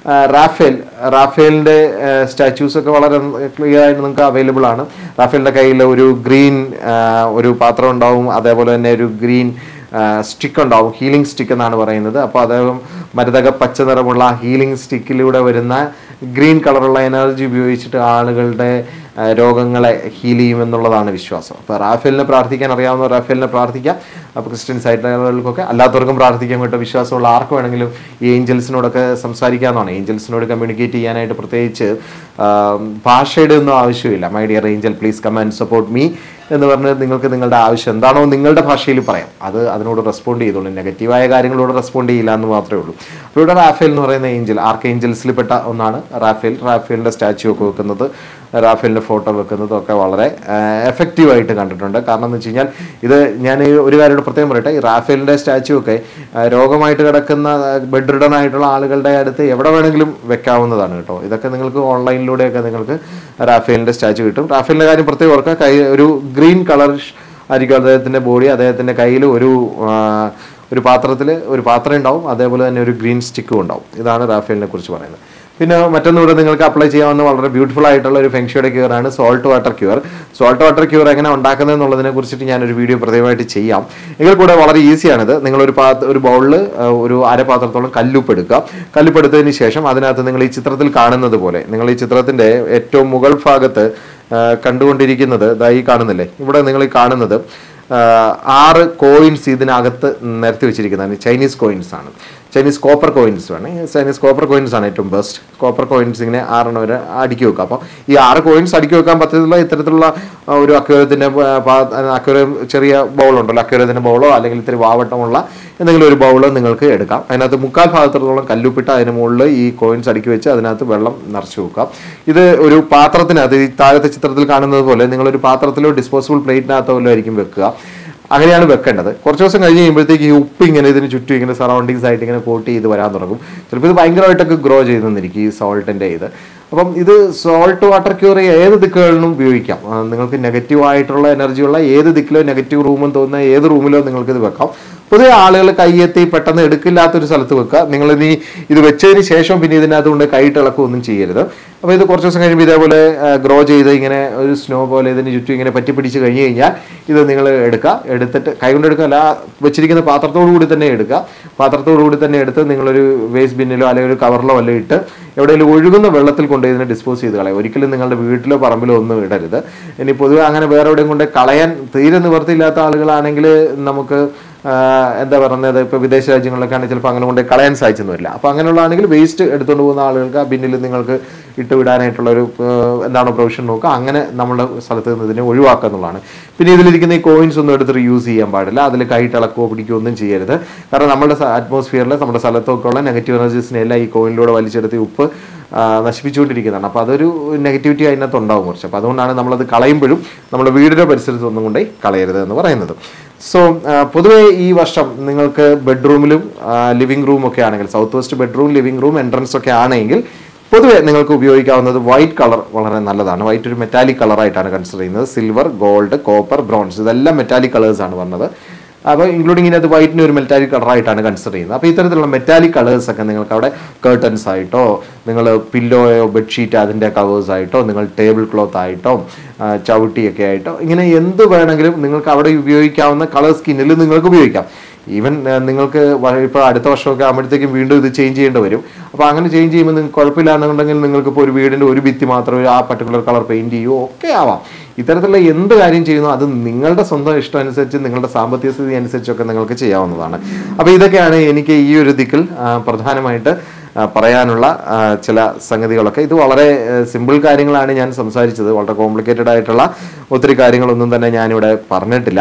റാഫേൽ റാഫേലിൻ്റെ സ്റ്റാച്യൂസ് ഒക്കെ വളരെ ക്ലിയർ ആയിട്ട് നിങ്ങൾക്ക് അവൈലബിൾ ആണ് റാഫേലിൻ്റെ കയ്യിൽ ഒരു ഗ്രീൻ ഒരു പാത്രം ഉണ്ടാവും അതേപോലെ തന്നെ ഒരു ഗ്രീൻ സ്റ്റിക്ക് ഉണ്ടാവും ഹീലിംഗ് സ്റ്റിക്ക് എന്നാണ് പറയുന്നത് അപ്പോൾ അദ്ദേഹം മരുതക പച്ച നിറമുള്ള ഹീലിംഗ് സ്റ്റിക്കിലൂടെ വരുന്ന ഗ്രീൻ കളറുള്ള എനർജി ഉപയോഗിച്ചിട്ട് ആളുകളുടെ ആ, രോഗങ്ങളെ ഹീൽ ചെയ്യും എന്നുള്ളതാണ് വിശ്വാസം അപ്പോൾ റാഫേലിനെ പ്രാർത്ഥിക്കാൻ അറിയാവുന്ന റാഫേലിനെ പ്രാർത്ഥിക്കാം അപ്പോൾ ക്രിസ്ത്യൻസ് ആയിട്ടുള്ളവർക്കൊക്കെ അല്ലാത്തവർക്കും പ്രാർത്ഥിക്കാൻ വേണ്ട വിശ്വാസമുള്ള ആർക്ക് വേണമെങ്കിലും ഈ ഏഞ്ചൽസിനോടൊക്കെ സംസാരിക്കാവുന്നതാണ് ഏഞ്ചൽസിനോട് കമ്മ്യൂണിക്കേറ്റ് ചെയ്യാനായിട്ട് പ്രത്യേകിച്ച് ആ, ഭാഷയുടെ ഒന്നും ആവശ്യമില്ല my dear angel please come and support me എന്ന് പറഞ്ഞ് നിങ്ങൾക്ക് നിങ്ങളുടെ ആവശ്യം എന്താണോ നിങ്ങളുടെ ഭാഷയിൽ പറയാം അത് അതിനോട് റെസ്പോണ്ട് ചെയ്തോളൂ നെഗറ്റീവായ കാര്യങ്ങളോട് റെസ്പോണ്ട് ചെയ്യില്ല എന്ന് മാത്രമേ ഉള്ളൂ അപ്പോൾ ഇവിടെ റാഫേൽ എന്ന് പറയുന്ന ഏഞ്ചൽ ആർക്ക് ഏഞ്ചൽസിൽ പെട്ട ഒന്നാണ് റാഫേൽ റാഫേലിൻ്റെ സ്റ്റാച്യു ഒക്കെ വെക്കുന്നത് റാഫേലിൻ്റെ ഫോട്ടോ വെക്കുന്നതും ഒക്കെ വളരെ എഫക്റ്റീവ് ആയിട്ട് കണ്ടിട്ടുണ്ട് കാരണം എന്ന് വെച്ച് കഴിഞ്ഞാൽ ഇത് ഞാൻ ഈ ഒരു കാര്യം കൂടെ പ്രത്യേകം പറയട്ടെ ഈ റാഫേലിൻ്റെ സ്റ്റാച്യു ഒക്കെ ആ, രോഗമായിട്ട് കിടക്കുന്ന ബെഡ് റിഡൺ ആയിട്ടുള്ള ആളുകളുടെ അടുത്ത് എവിടെ വേണമെങ്കിലും വെക്കാവുന്നതാണ് കേട്ടോ ഇതൊക്കെ നിങ്ങൾക്ക് ഓൺലൈനിലൂടെയൊക്കെ നിങ്ങൾക്ക് റാഫേലിൻ്റെ സ്റ്റാച്യു കിട്ടും റാഫേലിൻ്റെ കാര്യം പ്രത്യേകം ഓർക്കുക കൈ ഒരു ഗ്രീൻ കളർ ആയിരിക്കും അദ്ദേഹത്തിൻ്റെ ബോഡി അദ്ദേഹത്തിൻ്റെ കയ്യിൽ ഒരു ആ, ഒരു പാത്രത്തിൽ ഒരു പാത്രം ഉണ്ടാവും അതേപോലെ തന്നെ ഒരു ഗ്രീൻ സ്റ്റിക്കും ഉണ്ടാവും ഇതാണ് റാഫേലിനെ കുറിച്ച് പറയുന്നത് പിന്നെ മറ്റൊന്നുകൂടെ നിങ്ങൾക്ക് അപ്ലൈ ചെയ്യാവുന്ന വളരെ ബ്യൂട്ടിഫുൾ ആയിട്ടുള്ള ഒരു ഫെങ്ഷിയുടെ ക്യൂർ ആണ് salt water cure salt water cure എങ്ങനെ ഉണ്ടാക്കുന്നത് എന്നുള്ളതിനെ കുറിച്ചിട്ട് ഞാനൊരു വീഡിയോ പ്രത്യേകമായിട്ട് ചെയ്യാം എങ്കിൽ കൂടെ വളരെ ഈസിയാണിത് നിങ്ങളൊരു പാത്ര ഒരു ബൗളിൽ ഒരു അരപാത്രത്തോളം കല്ലുപ്പ് എടുക്കുക കല്ലുപ്പ് എടുത്തതിന് ശേഷം അതിനകത്ത് നിങ്ങൾ ഈ ചിത്രത്തിൽ കാണുന്നത് പോലെ നിങ്ങൾ ഈ ചിത്രത്തിന്റെ ഏറ്റവും മുകൾ ഭാഗത്ത് ആ, കണ്ടുകൊണ്ടിരിക്കുന്നത് ദാ ഈ കാണുന്നില്ലേ ഇവിടെ നിങ്ങൾ ഈ കാണുന്നത് ആ, ആറ് കോയിൻസ് ഇതിനകത്ത് നിരത്തി വെച്ചിരിക്കുന്നതാണ് ചൈനീസ് കോയിൻസ് ആണ് ചൈനീസ് കോപ്പർ കോയിൻസ് വേണം ഈ ചൈനീസ് കോപ്പർ കോയിൻസ് ആണ് ഏറ്റവും ബെസ്റ്റ് കോപ്പർ കോയിൻസ് ഇങ്ങനെ ആറെണ്ണം വരെ അടുക്കി വെക്കുക അപ്പോൾ ഈ ആറ് കോയിൻസ് അടുക്കി വെക്കാൻ പറ്റത്തില്ല ഇത്തരത്തിലുള്ള ആ, ഒരു അക്വേറിയത്തിൻ്റെ അക്വേറിയം ചെറിയ ബൗൾ ഉണ്ടല്ലോ അക്വേറിയത്തിൻ്റെ ബൗളോ അല്ലെങ്കിൽ ഇത്തിരി വാവട്ടമുള്ള എന്തെങ്കിലും ഒരു ബൗള് നിങ്ങൾക്ക് എടുക്കാം അതിനകത്ത് മുക്കാൽ ഭാഗത്തോളം കല്ലുപ്പിട്ട് അതിന് മുകളിൽ ഈ കോയിൻസ് അടുക്കി വെച്ച് അതിനകത്ത് വെള്ളം നിറച്ചു വെക്കാം ഇത് ഒരു പാത്രത്തിനകത്ത് ഈ താഴത്തെ ചിത്രത്തിൽ കാണുന്നത് പോലെ നിങ്ങളൊരു പാത്രത്തിലോ ഡിസ്പോസിബിൾ പ്ലേറ്റിനകത്തോ വല്ലതും ആയിരിക്കും വെക്കുക അങ്ങനെയാണ് വെക്കേണ്ടത് കുറച്ച് ദിവസം കഴിഞ്ഞ് കഴിയുമ്പോഴത്തേക്ക് ഈ ഉപ്പ് ഇങ്ങനെ ഇതിന് ചുറ്റും ഇങ്ങനെ സറൗണ്ടിങ്സ് ആയിട്ട് ഇങ്ങനെ കോട്ട് ചെയ്ത് വരാൻ തുടങ്ങും ചിലപ്പോൾ ഇത് ഭയങ്കരമായിട്ടൊക്കെ ഗ്രോ ചെയ്ത് നിന്നിരിക്കും ഈ സോൾട്ടിൻ്റെ ഇത് അപ്പം ഇത് സോൾട്ട് വാട്ടർ ക്യൂർ ഏത് ദിക്കുകളിലും ഉപയോഗിക്കാം ആ, നിങ്ങൾക്ക് നെഗറ്റീവ് ആയിട്ടുള്ള എനർജിയുള്ള ഏത് ദിക്കിലോ നെഗറ്റീവ് റൂമെന്ന് തോന്നുന്ന ഏത് റൂമിലോ നിങ്ങൾക്ക് ഇത് വെക്കാം പൊതുവെ ആളുകൾ കൈയെത്തി പെട്ടെന്ന് എടുക്കില്ലാത്തൊരു സ്ഥലത്ത് വെക്കുക നിങ്ങൾ ഇനി ഇത് വെച്ചതിന് ശേഷം പിന്നെ ഇതിനകത്ത് കൊണ്ട് കൈയിട്ട് ഇളക്കുകയൊന്നും ചെയ്യരുത് അപ്പോൾ ഇത് കുറച്ച് ദിവസം കഴിയുമ്പോൾ ഇതേപോലെ ഗ്രോ ചെയ്ത് ഇങ്ങനെ ഒരു സ്നോ പോലെ ഇതിന് ചുറ്റും ഇങ്ങനെ പറ്റി പിടിച്ച് കഴിഞ്ഞ് കഴിഞ്ഞാൽ ഇത് നിങ്ങൾ എടുക്കുക എടുത്തിട്ട് കൈ കൊണ്ട് എടുക്കുക അല്ല വെച്ചിരിക്കുന്ന പാത്രത്തോടു കൂടി തന്നെ എടുക്കുക പാത്രത്തോടു കൂടി തന്നെ എടുത്ത് നിങ്ങളൊരു വേസ്റ്റ് ബിന്നിലോ അല്ലെങ്കിൽ ഒരു കവറിലോ വല്ലതും ഇട്ട് എവിടെയെങ്കിലും ഒഴുകുന്ന വെള്ളത്തിൽ കൊണ്ട് ഇതിനെ ഡിസ്പോസ് ചെയ്ത് കളയും ഒരിക്കലും നിങ്ങളുടെ വീട്ടിലോ പറമ്പിലോ ഒന്നും ഇടരുത് ഇനി പൊതുവെ അങ്ങനെ വേറെ എവിടെയും കൊണ്ട് കളയാൻ തീരെ നിവർത്തിയില്ലാത്ത ആളുകളാണെങ്കിൽ നമുക്ക് ആ, എന്താ പറയുന്നത് ഇപ്പോൾ വിദേശ രാജ്യങ്ങളിലൊക്കെ ആണെങ്കിൽ ചിലപ്പോൾ അങ്ങനെ കൊണ്ട് കളയാൻ സാധിച്ചെന്ന് വരില്ല അപ്പോൾ അങ്ങനെയുള്ളതാണെങ്കിൽ വേസ്റ്റ് എടുത്തുകൊണ്ട് പോകുന്ന ആളുകൾക്ക് ആ ബിന്നിൽ നിങ്ങൾക്ക് ഇട്ട് വിടാനായിട്ടുള്ള ഒരു ആ, എന്താണോ പ്രൊവിഷൻ നോക്കുക അങ്ങനെ നമ്മുടെ സ്ഥലത്ത് നിന്ന് ഇതിനെ ഒഴിവാക്കുക എന്നുള്ളതാണ് പിന്നെ ഇതിലിരിക്കുന്ന ഈ കോയിൻസ് ഒന്നും എടുത്ത് യൂസ് ചെയ്യാൻ പാടില്ല അതിൽ കൈയിട്ട് ഇളക്കുകയോ പിടിക്കുകയോ ഒന്നും ചെയ്യരുത് കാരണം നമ്മുടെ അറ്റ്മോസ്ഫിയറിൽ നമ്മുടെ സ്ഥലത്തൊക്കെ ഉള്ള നെഗറ്റീവ് എനർജീസിനെ എല്ലാം ഈ കോയിനിലൂടെ വലിച്ചെടുത്ത് ഈ ഉപ്പ് ആ, നശിപ്പിച്ചുകൊണ്ടിരിക്കുന്നതാണ് അപ്പോൾ അതൊരു നെഗറ്റിവിറ്റി അതിനകത്ത് ഉണ്ടാവും കുറച്ച് അപ്പോൾ അതുകൊണ്ടാണ് നമ്മളത് കളയുമ്പോഴും നമ്മുടെ വീടിൻ്റെ പരിസരത്ത് ഒന്നും കൊണ്ടേ കളയരുത് എന്ന് പറയുന്നത് സോ പൊതുവേ ഈ വർഷം നിങ്ങൾക്ക് ബെഡ്റൂമിലും ലിവിംഗ് റൂം ഒക്കെ ആണെങ്കിൽ south west bedroom living room entrance ഒക്കെ ആണെങ്കിൽ പൊതുവെ നിങ്ങൾക്ക് ഉപയോഗിക്കാവുന്നത് വൈറ്റ് കളർ വളരെ നല്ലതാണ് വൈറ്റ് ഒരു മെറ്റാലിക് കളറായിട്ടാണ് കൺസിഡർ ചെയ്യുന്നത് സിൽവർ ഗോൾഡ് കോപ്പർ ബ്രോൺസ് ഇതെല്ലാം മെറ്റാലിക് കളേഴ്സ് ആണ് പറഞ്ഞത് അപ്പോൾ ഇൻക്ലൂഡിങ് ഇതിനകത്ത് വൈറ്റിന് ഒരു മെറ്റാലിക് കളറായിട്ടാണ് കൺസിഡർ ചെയ്യുന്നത് അപ്പോൾ ഇത്തരത്തിലുള്ള മെറ്റാലിക് കളേഴ്സ് ഒക്കെ നിങ്ങൾക്ക് അവിടെ കേർട്ടൻസ് ആയിട്ടോ നിങ്ങൾ പില്ലോയോ ബെഡ്ഷീറ്റ് അതിൻ്റെ കവേഴ്സ് ആയിട്ടോ നിങ്ങൾ ടേബിൾ ക്ലോത്ത് ആയിട്ടോ ആ, ചവിട്ടിയൊക്കെ ആയിട്ടോ ഇങ്ങനെ എന്ത് വേണമെങ്കിലും നിങ്ങൾക്ക് അവിടെ ഉപയോഗിക്കാവുന്ന കളർ സ്കിന്നിൽ നിങ്ങൾക്ക് ഉപയോഗിക്കാം ഈവൻ നിങ്ങൾക്ക് ഇപ്പോൾ അടുത്ത വർഷമൊക്കെ ആകുമ്പോഴത്തേക്കും വീണ്ടും ഇത് ചേഞ്ച് ചെയ്യേണ്ടി വരും അപ്പോൾ അങ്ങനെ ചേഞ്ച് ചെയ്യുമ്പോൾ നിങ്ങൾക്ക് കുഴപ്പമില്ല എന്നുണ്ടെങ്കിൽ നിങ്ങൾക്ക് ഇപ്പോൾ ഒരു വീടിൻ്റെ ഒരു ഭിത്തി മാത്രം ഒരു ആ പർട്ടിക്കുലർ കളർ പെയിൻറ് ചെയ്യുകയോ ഒക്കെ ആവാം ഇത്തരത്തിലുള്ള എന്ത് കാര്യം ചെയ്യുന്നു അത് നിങ്ങളുടെ സ്വന്തം ഇഷ്ടം അനുസരിച്ച് നിങ്ങളുടെ സാമ്പത്തിക സ്ഥിതി അനുസരിച്ചൊക്കെ നിങ്ങൾക്ക് ചെയ്യാവുന്നതാണ് അപ്പോൾ ഇതൊക്കെയാണ് എനിക്ക് ഈ ഒരു ദിക്കിൽ ആ, പ്രധാനമായിട്ട് ആ, പറയാനുള്ള ആ, ചില സംഗതികളൊക്കെ ഇത് വളരെ സിമ്പിൾ കാര്യങ്ങളാണ് ഞാൻ സംസാരിച്ചത് വളരെ കോംപ്ലിക്കേറ്റഡ് ആയിട്ടുള്ള ഒത്തിരി കാര്യങ്ങളൊന്നും തന്നെ ഞാനിവിടെ പറഞ്ഞിട്ടില്ല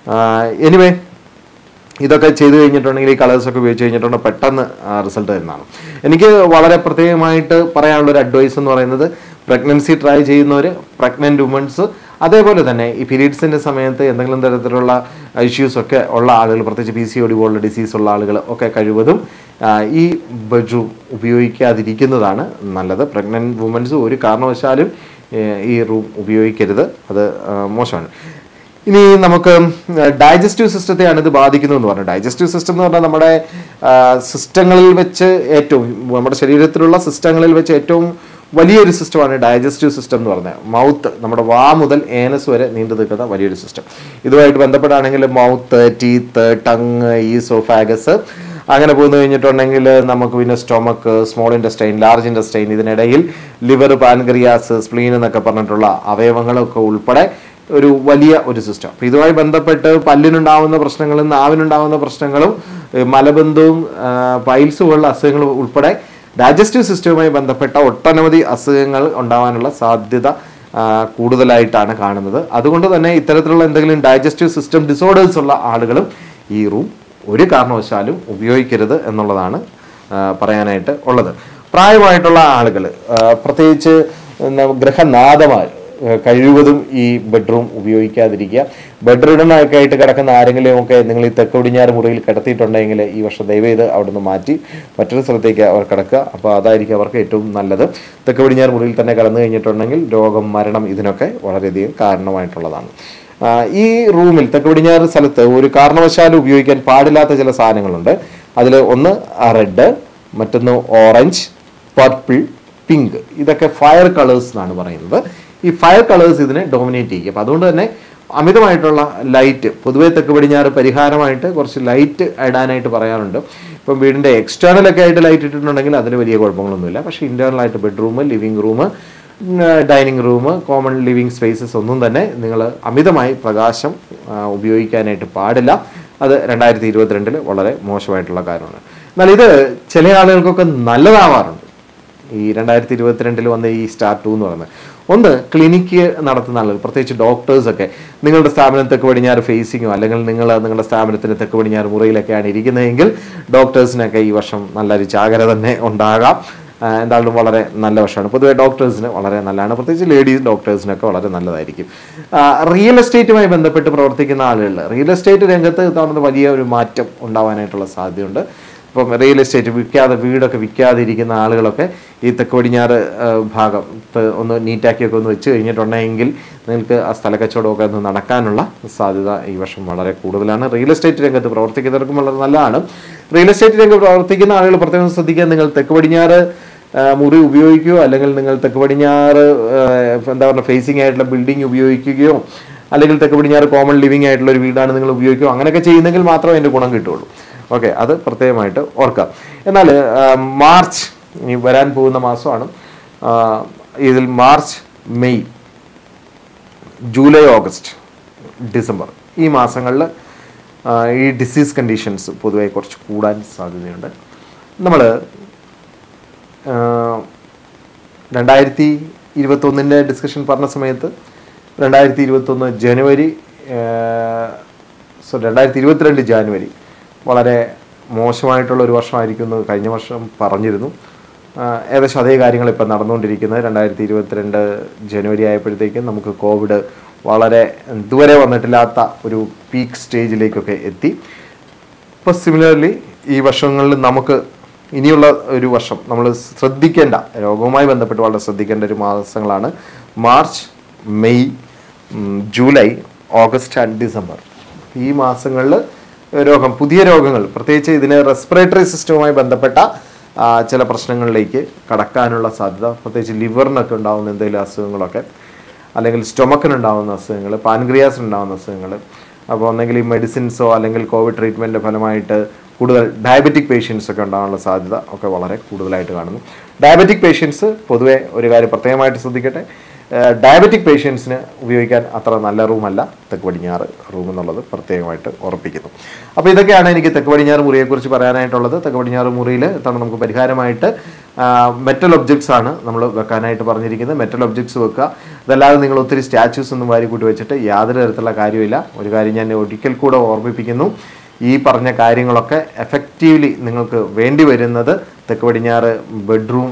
എനിവേ ഇതൊക്കെ ചെയ്തു കഴിഞ്ഞിട്ടുണ്ടെങ്കിൽ ഈ കളേഴ്സൊക്കെ ഉപയോഗിച്ച് കഴിഞ്ഞിട്ടുണ്ടെങ്കിൽ പെട്ടെന്ന് റിസൾട്ട് തരുന്നതാണ് എനിക്ക് വളരെ പ്രത്യേകമായിട്ട് പറയാനുള്ള ഒരു അഡ്വൈസ് എന്ന് പറയുന്നത് പ്രഗ്നൻസി ട്രൈ ചെയ്യുന്നവർ പ്രഗ്നൻറ്റ് വുമൻസ് അതേപോലെ തന്നെ ഈ പീരീഡ്സിൻ്റെ സമയത്ത് എന്തെങ്കിലും തരത്തിലുള്ള ഇഷ്യൂസ് ഒക്കെ ഉള്ള ആളുകൾ പ്രത്യേകിച്ച് പി സി ഒ ഡി പോലുള്ള ഡിസീസ് ഉള്ള ആളുകൾ ഒക്കെ കഴിവതും ആ, ഈ ബെഡ്റൂം ഉപയോഗിക്കാതിരിക്കുന്നതാണ് നല്ലത് പ്രഗ്നൻറ്റ് വുമൻസ് ഒരു കാരണവശാലും ഏ, ഈ റൂം ഉപയോഗിക്കരുത് അത് ആ, മോശമാണ് ഇനി നമുക്ക് ഡൈജസ്റ്റീവ് സിസ്റ്റത്തെയാണ് ഇത് ബാധിക്കുന്നതെന്ന് പറഞ്ഞു ഡൈജസ്റ്റീവ് സിസ്റ്റം എന്ന് പറഞ്ഞാൽ നമ്മുടെ സിസ്റ്റങ്ങളിൽ വെച്ച് ഏറ്റവും നമ്മുടെ ശരീരത്തിലുള്ള സിസ്റ്റങ്ങളിൽ വെച്ച് ഏറ്റവും വലിയൊരു സിസ്റ്റമാണ് ഡൈജസ്റ്റീവ് സിസ്റ്റം എന്ന് പറഞ്ഞാൽ മൗത്ത് നമ്മുടെ വാ മുതൽ ഏനസ് വരെ നീണ്ടു നിൽക്കുന്ന വലിയൊരു സിസ്റ്റം ഇതുമായിട്ട് ബന്ധപ്പെട്ടാണെങ്കിൽ മൗത്ത് ടീത്ത് ടങ് ഈസോഫാഗസ് അങ്ങനെ പോന്നു കഴിഞ്ഞിട്ടുണ്ടെങ്കിൽ നമുക്ക് പിന്നെ stomach small intestine large intestine ഇതിനിടയിൽ ലിവർ പാൻക്രിയാസ് സ്പ്ലീൻ എന്നൊക്കെ പറഞ്ഞിട്ടുള്ള അവയവങ്ങളൊക്കെ ഉൾപ്പെടെ ഒരു വലിയ ഒരു സിസ്റ്റം അപ്പം ഇതുമായി ബന്ധപ്പെട്ട് പല്ലിനുണ്ടാവുന്ന പ്രശ്നങ്ങളും നാവിനുണ്ടാവുന്ന പ്രശ്നങ്ങളും ഏഹ് മലബന്ധവും പൈൽസ് പോലുള്ള അസുഖങ്ങൾ ഉൾപ്പെടെ ഡൈജസ്റ്റീവ് സിസ്റ്റവുമായി ബന്ധപ്പെട്ട ഒട്ടനവധി അസുഖങ്ങൾ ഉണ്ടാവാനുള്ള സാധ്യത ആ, കൂടുതലായിട്ടാണ് കാണുന്നത് അതുകൊണ്ട് തന്നെ ഇത്തരത്തിലുള്ള എന്തെങ്കിലും ഡൈജസ്റ്റീവ് സിസ്റ്റം ഡിസോർഡേഴ്സ് ഉള്ള ആളുകളും ഈ റൂം ഒരു കാരണവശാലും ഉപയോഗിക്കരുത് എന്നുള്ളതാണ് ആ, പറയാനായിട്ട് ഉള്ളത് പ്രായമായിട്ടുള്ള ആളുകൾ പ്രത്യേകിച്ച് എന്താ, ഗൃഹനാഥമാർ ആ, കഴിവതും ഈ ബെഡ്റൂം ഉപയോഗിക്കാതിരിക്കുക ബെഡ്റൂമിനൊക്കെ ആയിട്ട് കിടക്കുന്ന ആരെങ്കിലും ഒക്കെ നിങ്ങൾ ഈ തെക്ക് പടിഞ്ഞാറ് മുറിയിൽ കിടത്തിയിട്ടുണ്ടെങ്കിൽ ഈ വർഷം ദയവ് ചെയ്ത് അവിടുന്ന് മാറ്റി മറ്റൊരു സ്ഥലത്തേക്ക് അവർ കിടക്കുക അപ്പോൾ അതായിരിക്കും അവർക്ക് ഏറ്റവും നല്ലത് തെക്ക് പടിഞ്ഞാറ് മുറിയിൽ തന്നെ കിടന്നു കഴിഞ്ഞിട്ടുണ്ടെങ്കിൽ രോഗം മരണം ഇതിനൊക്കെ വളരെയധികം കാരണമായിട്ടുള്ളതാണ് ആ, ഈ റൂമിൽ തെക്ക് പടിഞ്ഞാറ് സ്ഥലത്ത് ഒരു കാരണവശാലും ഉപയോഗിക്കാൻ പാടില്ലാത്ത ചില സാധനങ്ങളുണ്ട് അതിൽ ഒന്ന് റെഡ് മറ്റൊന്ന് ഓറഞ്ച് പർപ്പിൾ പിങ്ക് ഇതൊക്കെ ഫയർ കളേഴ്സ് എന്നാണ് പറയുന്നത് ഈ ഫയർ കളേഴ്സ് ഇതിനെ ഡോമിനേറ്റ് ചെയ്യും അപ്പം അതുകൊണ്ട് തന്നെ അമിതമായിട്ടുള്ള ലൈറ്റ് പൊതുവെ തെക്ക് പടിഞ്ഞാറ് പരിഹാരമായിട്ട് കുറച്ച് ലൈറ്റ് ഇടാനായിട്ട് പറയാറുണ്ട് ഇപ്പം വീടിൻ്റെ എക്സ്റ്റേണലൊക്കെ ആയിട്ട് ലൈറ്റ് ഇട്ടിട്ടുണ്ടെങ്കിൽ അതിൽ വലിയ കുഴപ്പങ്ങളൊന്നുമില്ല പക്ഷേ ഇൻറ്റേർണൽ ആയിട്ട് bedroom living room dining room common living spaces ഒന്നും തന്നെ നിങ്ങൾ അമിതമായി പ്രകാശം ആ, ഉപയോഗിക്കാനായിട്ട് പാടില്ല അത് രണ്ടായിരത്തി ഇരുപത്തിരണ്ടിൽ വളരെ മോശമായിട്ടുള്ള കാര്യമാണ് എന്നാൽ ഇത് ചില ആളുകൾക്കൊക്കെ നല്ലതാവാറുണ്ട് ഈ രണ്ടായിരത്തി ഇരുപത്തിരണ്ടിൽ വന്ന ഈ സ്റ്റാർ ടു എന്ന് പറയുന്നത് ഒന്ന് ക്ലിനിക്ക് നടത്തുന്ന ആളുകൾ പ്രത്യേകിച്ച് ഡോക്ടേഴ്സൊക്കെ നിങ്ങളുടെ സ്ഥാപനം തെക്ക് പടിഞ്ഞാറ് ഫേസിങ്ങോ അല്ലെങ്കിൽ നിങ്ങൾ നിങ്ങളുടെ സ്ഥാപനത്തിന് തെക്ക് പടിഞ്ഞാറ് മുറിയിലൊക്കെയാണ് ഇരിക്കുന്നതെങ്കിൽ ഡോക്ടേഴ്സിനൊക്കെ ഈ വർഷം നല്ലൊരു ജാഗ്രത തന്നെ ഉണ്ടാകാം ആ, എന്തായാലും വളരെ നല്ല വശമാണ് പൊതുവെ ഡോക്ടേഴ്സിന് വളരെ നല്ലതാണ് പ്രത്യേകിച്ച് ലേഡീസ് ഡോക്ടേഴ്സിനൊക്കെ വളരെ നല്ലതായിരിക്കും റിയൽ എസ്റ്റേറ്റുമായി ബന്ധപ്പെട്ട് പ്രവർത്തിക്കുന്ന ആളുകൾ റിയൽ എസ്റ്റേറ്റ് രംഗത്ത് ഇത്തവണ വലിയ ഒരു മാറ്റം ഉണ്ടാവാനായിട്ടുള്ള സാധ്യതയുണ്ട് ഇപ്പം റിയൽ എസ്റ്റേറ്റ് വിൽക്കാതെ വീടൊക്കെ വിൽക്കാതെ ഇരിക്കുന്ന ആളുകളൊക്കെ ഈ തെക്ക് പടിഞ്ഞാറ് ആ, ഭാഗം ത്ത് ഒന്ന് നീറ്റാക്കിയൊക്കെ ഒന്ന് വെച്ച് കഴിഞ്ഞിട്ടുണ്ടെങ്കിൽ നിങ്ങൾക്ക് ആ സ്ഥല കച്ചവടമൊക്കെ ഒന്ന് നടക്കാനുള്ള സാധ്യത ഈ വർഷം വളരെ കൂടുതലാണ് റിയൽ എസ്റ്റേറ്റ് രംഗത്ത് പ്രവർത്തിക്കുന്നവർക്കും വളരെ നല്ലതാണ് റിയൽ എസ്റ്റേറ്റ് രംഗത്ത് പ്രവർത്തിക്കുന്ന ആളുകൾ പ്രത്യേകം ശ്രദ്ധിക്കുക നിങ്ങൾ തെക്ക് പടിഞ്ഞാറ് ആ, മുറി ഉപയോഗിക്കുകയോ അല്ലെങ്കിൽ നിങ്ങൾ തെക്ക് പടിഞ്ഞാറ് ആ, എന്താ പറയുക ഫേസിംഗ് ആയിട്ടുള്ള ബിൽഡിംഗ് ഉപയോഗിക്കുകയോ അല്ലെങ്കിൽ തെക്ക് പടിഞ്ഞാറ് കോമൺ ലിവിംഗ് ആയിട്ടുള്ള ഒരു വീടാണ് നിങ്ങൾ ഉപയോഗിക്കുകയോ അങ്ങനെയൊക്കെ ചെയ്യുന്നെങ്കിൽ മാത്രമേ അതിൻ്റെ ഗുണം കിട്ടുള്ളൂ ഓക്കെ അത് പ്രത്യേകമായിട്ട് ഓർക്കാം എന്നാൽ ആ, മാർച്ച് ഇനി വരാൻ പോകുന്ന മാസമാണ് ആ, ഇതിൽ March May July August December ഈ മാസങ്ങളിൽ ഈ ഡിസീസ് കണ്ടീഷൻസ് പൊതുവെ കുറച്ച് കൂടാൻ സാധ്യതയുണ്ട് നമ്മൾ രണ്ടായിരത്തി ഇരുപത്തൊന്നിൻ്റെ ഡിസ്കഷൻ പറഞ്ഞ സമയത്ത് രണ്ടായിരത്തി ഇരുപത്തൊന്ന് ജനുവരി സോ രണ്ടായിരത്തി ഇരുപത്തിരണ്ട് ജാനുവരി വളരെ മോശമായിട്ടുള്ള ഒരു വർഷമായിരിക്കും എന്ന് കഴിഞ്ഞ വർഷം പറഞ്ഞിരുന്നു ആ, ഏകദേശം അതേ കാര്യങ്ങൾ ഇപ്പം നടന്നുകൊണ്ടിരിക്കുന്നത് രണ്ടായിരത്തി ഇരുപത്തിരണ്ട് ജനുവരി ആയപ്പോഴത്തേക്കും നമുക്ക് കോവിഡ് വളരെ ഇതുവരെ വന്നിട്ടില്ലാത്ത ഒരു പീക്ക് സ്റ്റേജിലേക്കൊക്കെ എത്തി ഇപ്പോൾ സിമിലർലി ഈ വർഷങ്ങളിൽ നമുക്ക് ഇനിയുള്ള ഒരു വർഷം നമ്മൾ ശ്രദ്ധിക്കേണ്ട രോഗവുമായി ബന്ധപ്പെട്ട് വളരെ ശ്രദ്ധിക്കേണ്ട ഒരു മാസങ്ങളാണ് മാർച്ച് മെയ് ഉം, ജൂലൈ ഓഗസ്റ്റ് ആൻഡ് ഡിസംബർ ഈ മാസങ്ങളിൽ രോഗം പുതിയ രോഗങ്ങൾ പ്രത്യേകിച്ച് ഇതിന് റെസ്പിറേറ്ററി സിസ്റ്റവുമായി ബന്ധപ്പെട്ട ആ, ചില പ്രശ്നങ്ങളിലേക്ക് കടക്കാനുള്ള സാധ്യത പ്രത്യേകിച്ച് ലിവറിനൊക്കെ ഉണ്ടാകുന്ന എന്തെങ്കിലും അസുഖങ്ങളൊക്കെ അല്ലെങ്കിൽ സ്റ്റൊമക്കിനുണ്ടാകുന്ന അസുഖങ്ങൾ പാൻക്രിയാസിനുണ്ടാകുന്ന അസുഖങ്ങൾ അപ്പോൾ ഒന്നെങ്കിൽ ഈ മെഡിസിൻസോ അല്ലെങ്കിൽ കോവിഡ് ട്രീറ്റ്മെൻറ്റിൻ്റെ ഫലമായിട്ട് കൂടുതൽ ഡയബറ്റിക് പേഷ്യൻസ് ഒക്കെ ഉണ്ടാകാനുള്ള സാധ്യത ഒക്കെ വളരെ കൂടുതലായിട്ട് കാണുന്നു ഡയബറ്റിക് പേഷ്യൻസ് പൊതുവെ ഒരു കാര്യം പ്രത്യേകമായിട്ട് ശ്രദ്ധിക്കട്ടെ ഡയബറ്റിക് പേഷ്യൻസിന് ഉപയോഗിക്കാൻ അത്ര നല്ല റൂമല്ല തെക്ക് പടിഞ്ഞാറ് റൂം എന്നുള്ളത് പ്രത്യേകമായിട്ട് ഉറപ്പിക്കുന്നു അപ്പോൾ ഇതൊക്കെയാണ് എനിക്ക് തെക്ക് പടിഞ്ഞാറ് മുറിയെക്കുറിച്ച് പറയാനായിട്ടുള്ളത് തെക്ക് പടിഞ്ഞാറ് മുറിയിൽ ഇതാണ് നമുക്ക് പരിഹാരമായിട്ട് മെറ്റൽ ഒബ്ജക്ട്സ് ആണ് നമ്മൾ വെക്കാനായിട്ട് പറഞ്ഞിരിക്കുന്നത് മെറ്റൽ ഒബ്ജക്ട്സ് വെക്കുക അതല്ലാതെ നിങ്ങൾ ഒത്തിരി സ്റ്റാച്യൂസ് ഒന്നും വാരി കൂട്ടി വെച്ചിട്ട് യാതൊരു തരത്തിലുള്ള കാര്യമില്ല ഒരു കാര്യം ഞാൻ ഒരിക്കൽ കൂടെ ഓർമ്മിപ്പിക്കുന്നു ഈ പറഞ്ഞ കാര്യങ്ങളൊക്കെ എഫക്റ്റീവ്ലി നിങ്ങൾക്ക് വേണ്ടി വരുന്നത് തെക്ക് പടിഞ്ഞാറ് ബെഡ്റൂം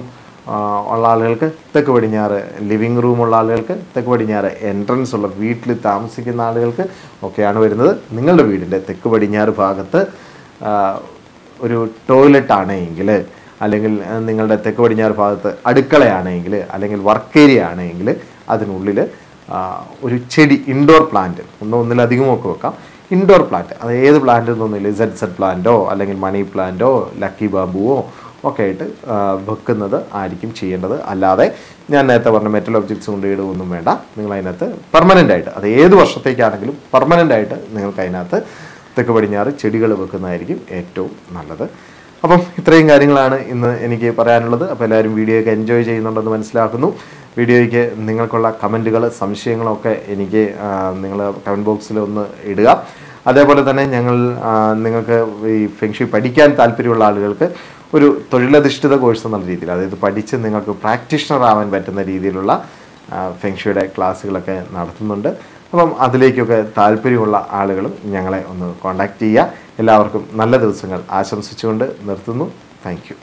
ആ, ഉള്ള ആളുകൾക്ക് തെക്ക് പടിഞ്ഞാറ് ലിവിങ് റൂം ഉള്ള ആളുകൾക്ക് തെക്ക് പടിഞ്ഞാറ് എൻട്രൻസ് ഉള്ള വീട്ടിൽ താമസിക്കുന്ന ആളുകൾക്ക് ഒക്കെയാണ് വരുന്നത് നിങ്ങളുടെ വീടിൻ്റെ തെക്ക് പടിഞ്ഞാറ് ഭാഗത്ത് ആ, ഒരു ടോയ്ലറ്റ് ആണെങ്കിൽ അല്ലെങ്കിൽ ആ, നിങ്ങളുടെ തെക്ക് പടിഞ്ഞാറ് ഭാഗത്ത് അടുക്കളയാണെങ്കിൽ അല്ലെങ്കിൽ വർക്ക് ഏരിയ ആണെങ്കിൽ അതിനുള്ളിൽ ആ, ഒരു ചെടി ഇൻഡോർ പ്ലാന്റ് ഒന്നോ ഒന്നിലധികമോ ഒക്കെ വെക്കാം ഇൻഡോർ പ്ലാന്റ് അത് ഏത് പ്ലാന്റ് എന്നൊന്നുമില്ല സെഡ് സെഡ് പ്ലാന്റോ അല്ലെങ്കിൽ മണി പ്ലാന്റോ ലക്കി ബാമ്പുവോ ഒക്കെ ആയിട്ട് ആ, വെക്കുന്നത് ആയിരിക്കും ചെയ്യേണ്ടത് അല്ലാതെ ഞാൻ നേരത്തെ പറഞ്ഞ മെറ്റൽ ഒബ്ജക്ട്സ് കൊണ്ട് ഇടുകയൊന്നും വേണ്ട നിങ്ങൾ അതിനകത്ത് പെർമനൻ്റ് ആയിട്ട് അത് ഏത് വർഷത്തേക്കാണെങ്കിലും പെർമനൻ്റ് ആയിട്ട് നിങ്ങൾക്ക് അതിനകത്ത് തെക്ക് പടിഞ്ഞാറ് ചെടികൾ വെക്കുന്നതായിരിക്കും ഏറ്റവും നല്ലത് അപ്പം ഇത്രയും കാര്യങ്ങളാണ് ഇന്ന് എനിക്ക് പറയാനുള്ളത് അപ്പോൾ എല്ലാവരും വീഡിയോ ഒക്കെ എൻജോയ് ചെയ്യുന്നുണ്ടെന്ന് മനസ്സിലാക്കുന്നു വീഡിയോയ്ക്ക് നിങ്ങൾക്കുള്ള കമൻറ്റുകൾ സംശയങ്ങളൊക്കെ എനിക്ക് നിങ്ങൾ കമൻറ്റ് ബോക്സിൽ ഒന്ന് ഇടുക അതേപോലെ തന്നെ ഞങ്ങൾ ആ, നിങ്ങൾക്ക് ഈ ഫെങ്ഷി പഠിക്കാൻ താല്പര്യമുള്ള ആളുകൾക്ക് ഒരു തൊഴിലധിഷ്ഠിത കോഴ്സ് എന്നുള്ള രീതിയിൽ അതായത് പഠിച്ച് നിങ്ങൾക്ക് പ്രാക്ടീഷണർ ആവാൻ പറ്റുന്ന രീതിയിലുള്ള ആ, ഫെങ്ഷിയുടെ ക്ലാസ്സുകളൊക്കെ നടത്തുന്നുണ്ട് അപ്പം അതിലേക്കൊക്കെ താല്പര്യമുള്ള ആളുകളും ഞങ്ങളെ ഒന്ന് കോൺടാക്റ്റ് ചെയ്യുക എല്ലാവർക്കും നല്ല ദിവസങ്ങൾ ആശംസിച്ചുകൊണ്ട് നിർത്തുന്നു താങ്ക്